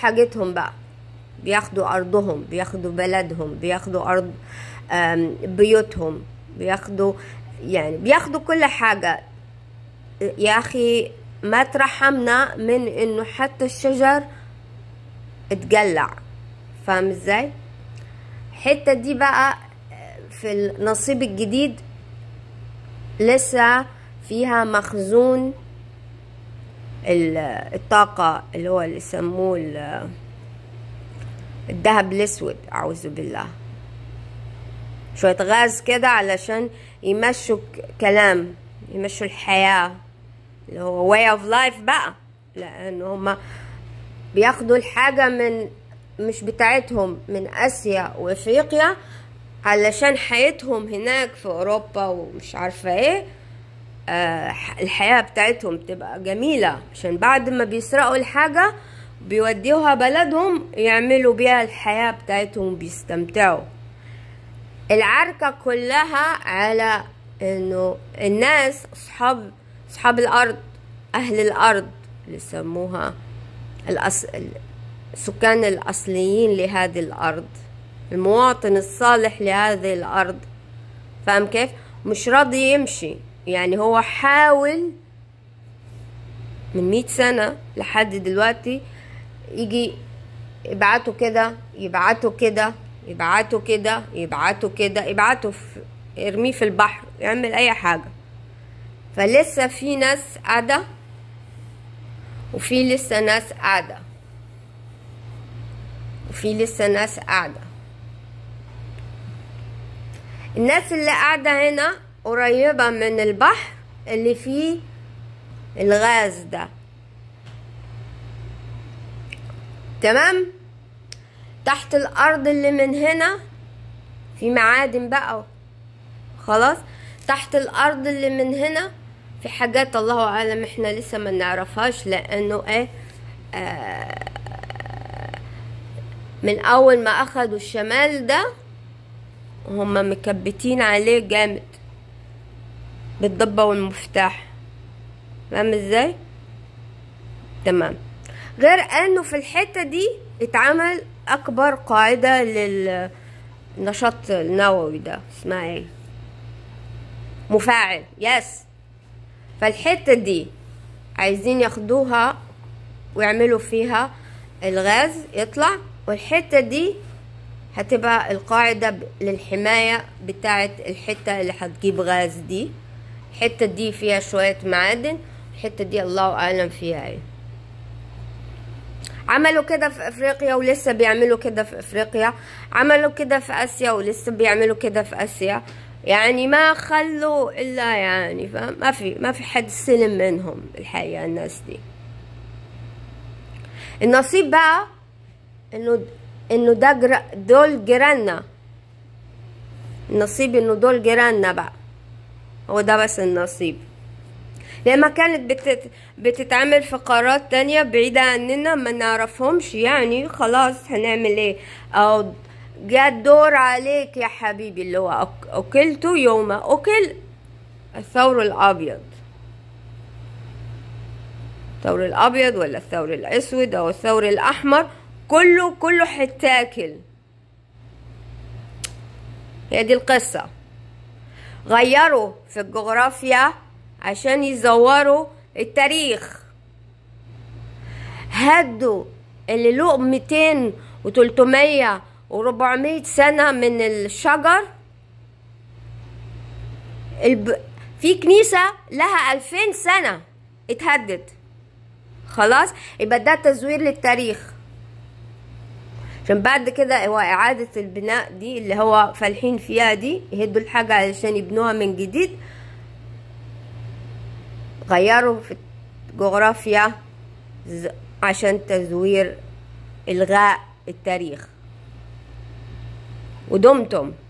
حاجتهم بقى بياخدوا أرضهم بياخدوا بلدهم بياخدوا أرض آم، بيوتهم بياخدوا يعني بياخدوا كل حاجة يا أخي ما ترحمنا من إنه حتى الشجر اتقلع فاهم ازاي الحتة دي بقى في النصيب الجديد لسه فيها مخزون ال- الطاقة اللي هو اللي يسموه ال- الذهب الأسود أعوذ بالله شوية غاز كده علشان يمشوا ك- كلام يمشوا الحياة اللي هو way of life بقى لأنه هما بياخدوا الحاجة من مش بتاعتهم من آسيا وإفريقيا علشان حياتهم هناك في أوروبا ومش عارفة إيه آه، الحياة بتاعتهم تبقى جميلة عشان بعد ما بيسرقوا الحاجة بيوديوها بلدهم يعملوا بيها الحياة بتاعتهم بيستمتعوا العركة كلها على انه الناس اصحاب اصحاب الارض اهل الارض اللي يسموها الأص... السكان الاصليين لهذه الارض المواطن الصالح لهذه الارض فاهم كيف مش راضي يمشي يعني هو حاول من مئة سنة لحد دلوقتي يجي يبعتوا كده يبعتوا كده يبعتوا كده يبعتوا كده يبعتوا في يرميه في البحر يعمل اي حاجة فلسه في ناس قاعدة وفي لسه ناس قاعدة وفي لسه ناس قاعدة الناس اللي قاعدة هنا قريبة من البحر اللي فيه الغاز ده تمام تحت الارض اللي من هنا في معادن بقى خلاص تحت الارض اللي من هنا في حاجات الله اعلم احنا لسه ما نعرفهاش لانه ايه آه من اول ما اخدوا الشمال ده هم مكبتين عليه جامد بالضبة والمفتاح فاهم ازاي تمام غير انه في الحتة دي اتعمل اكبر قاعدة للنشاط النووي ده اسمها ايه مفاعل يس فالحتة دي عايزين ياخدوها ويعملوا فيها الغاز يطلع والحتة دي هتبقى القاعدة للحماية بتاعت الحتة اللي هتجيب غاز دي الحتة دي فيها شوية معادن الحتة دي الله أعلم فيها ايه عملوا كده في افريقيا ولسه بيعملوا كده في افريقيا عملوا كده في اسيا ولسه بيعملوا كده في اسيا يعني ما خلوا الا يعني فاهم ما في ما في حد سلم منهم الحقيقه الناس دي النصيب بقى انه انه ده جر... دول جيراننا النصيب انه دول جيراننا بقى هو ده بس النصيب لما كانت بتت... بتتعمل في قارات تانية بعيدة عننا ما نعرفهمش يعني خلاص هنعمل ايه او جاء الدور عليك يا حبيبي اللي هو أك... اكلت يوم اكل الثور الابيض الثور الابيض ولا الثور الاسود او الثور الاحمر كله كله حتاكل هي دي القصة غيروا في الجغرافيا عشان يزوروا التاريخ هدوا اللي له 200 و300 و400 سنة من الشجر الب... في كنيسة لها 2000 سنة اتهدت خلاص يبقى ده تزوير للتاريخ عشان بعد كده هو إعادة البناء دي اللي هو فالحين فيها دي يهدوا الحاجة علشان يبنوها من جديد غيروا في الجغرافيا عشان تزوير إلغاء التاريخ ودمتم